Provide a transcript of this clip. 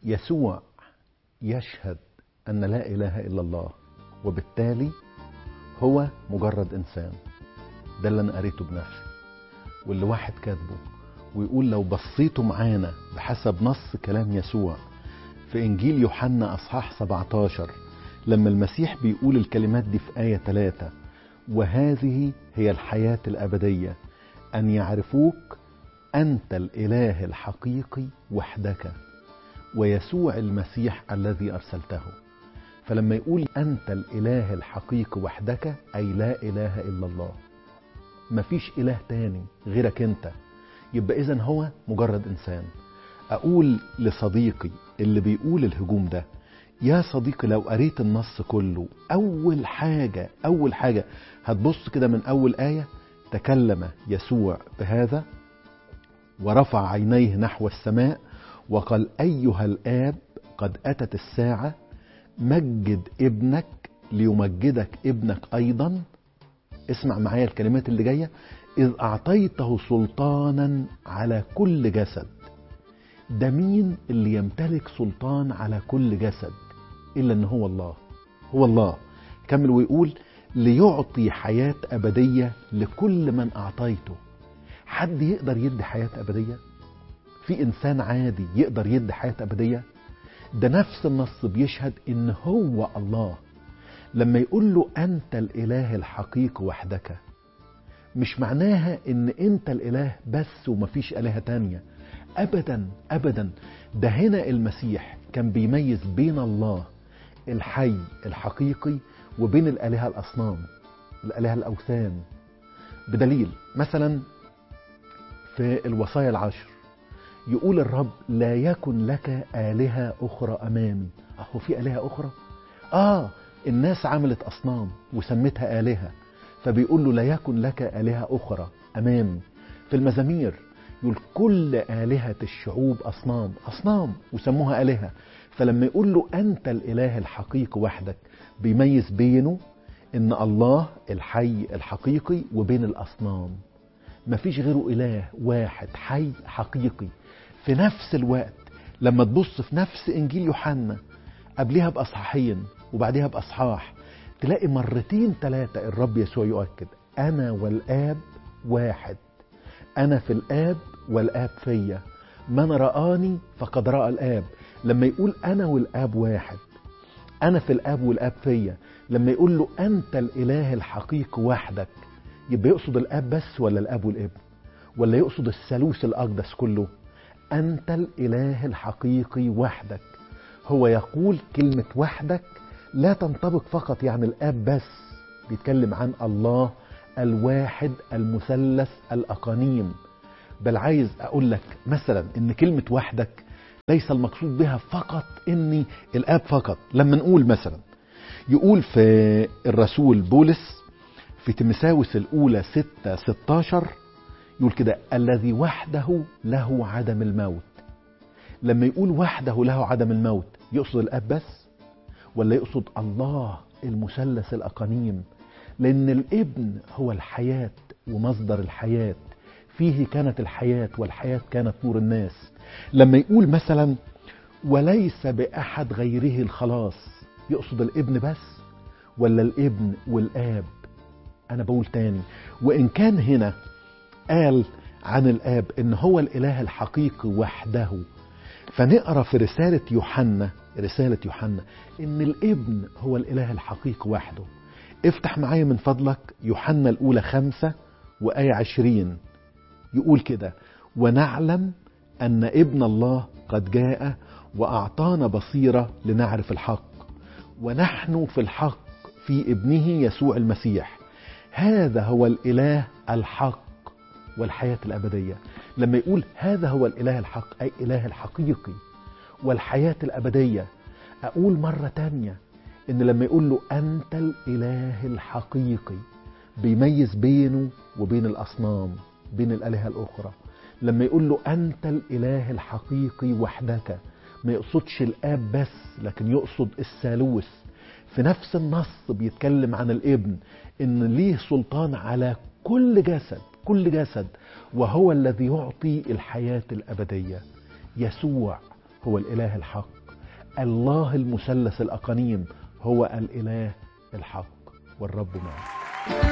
يسوع يشهد أن لا إله إلا الله وبالتالي هو مجرد إنسان ده اللي أنا قريته بنفسي واللي واحد كاتبه ويقول لو بصيتوا معانا بحسب نص كلام يسوع في إنجيل يوحنا أصحاح 17 لما المسيح بيقول الكلمات دي في آية 3 وهذه هي الحياة الأبدية أن يعرفوك أنت الإله الحقيقي وحدك ويسوع المسيح الذي أرسلته فلما يقول أنت الإله الحقيقي وحدك أي لا إله إلا الله مفيش إله تاني غيرك أنت يبقى إذن هو مجرد إنسان أقول لصديقي اللي بيقول الهجوم ده يا صديقي لو قريت النص كله أول حاجة أول حاجة هتبص كده من أول آية تكلم يسوع بهذا ورفع عينيه نحو السماء وقال أيها الآب قد أتت الساعة مجد ابنك ليمجدك ابنك أيضا اسمع معايا الكلمات اللي جاية إذ أعطيته سلطانا على كل جسد ده مين اللي يمتلك سلطان على كل جسد إلا أن هو الله هو الله كمل ويقول ليعطي حياة أبدية لكل من أعطيته حد يقدر يدي حياة أبدية في إنسان عادي يقدر يدي حياة أبدية ده نفس النص بيشهد إن هو الله لما يقول له أنت الإله الحقيقي وحدك مش معناها إن أنت الإله بس ومفيش آلهة تانية أبدا أبدا ده هنا المسيح كان بيميز بين الله الحي الحقيقي وبين الآلهة الأصنام الآلهة الأوثان بدليل مثلا في الوصايا العشر يقول الرب لا يكن لك آلهة أخرى أمامي أهو في آلهة أخرى آه الناس عملت أصنام وسمتها آلهة فبيقول له لا يكن لك آلهة أخرى أمامي في المزامير يقول كل آلهة الشعوب أصنام أصنام وسموها آلهة فلما يقول له أنت الإله الحقيقي وحدك بيميز بينه إن الله الحي الحقيقي وبين الأصنام مفيش غيره إله واحد حي حقيقي في نفس الوقت لما تبص في نفس إنجيل يوحنا قبلها بأصحاحين وبعدها بأصحاح تلاقي مرتين ثلاثة الرب يسوع يؤكد أنا والآب واحد أنا في الآب والآب فيا من رآني فقد رأى الآب لما يقول أنا والآب واحد أنا في الآب والآب فيا لما يقول له أنت الإله الحقيقي وحدك يبقى يقصد الآب بس ولا الآب والابن ولا يقصد الثالوث الأقدس كله أنت الإله الحقيقي وحدك هو يقول كلمة وحدك لا تنطبق فقط يعني الآب بس بيتكلم عن الله الواحد المثلث الأقانيم بل عايز أقول لك مثلا إن كلمة وحدك ليس المقصود بها فقط إني الآب فقط لما نقول مثلا يقول في الرسول بولس في تمساوس الأولى 6 16 يقول كده الذي وحده له عدم الموت لما يقول وحده له عدم الموت يقصد الأب بس ولا يقصد الله المثلث الأقانيم لأن الابن هو الحياة ومصدر الحياة فيه كانت الحياة والحياة كانت نور الناس لما يقول مثلا وليس بأحد غيره الخلاص يقصد الابن بس ولا الابن والآب أنا بقول تاني وإن كان هنا قال عن الآب إن هو الإله الحقيقي وحده فنقرأ في رسالة يوحنا رسالة يوحنا إن الابن هو الإله الحقيقي وحده افتح معايا من فضلك يوحنا الأولى خمسة وآية عشرين يقول كده ونعلم أن ابن الله قد جاء وأعطانا بصيرة لنعرف الحق ونحن في الحق في ابنه يسوع المسيح هذا هو الإله الحق والحياة الأبدية لما يقول هذا هو الإله الحق أي إله الحقيقي والحياة الأبدية أقول مرة تانية إن لما يقول له أنت الإله الحقيقي بيميز بينه وبين الأصنام بين الآلهة الأخرى لما يقول له أنت الإله الحقيقي وحدك ما يقصدش الآب بس لكن يقصد الثالوث في نفس النص بيتكلم عن الابن إن ليه سلطان على كل جسد كل جسد وهو الذي يعطي الحياة الأبدية يسوع هو الإله الحق الله المثلث الأقانيم هو الإله الحق والرب معه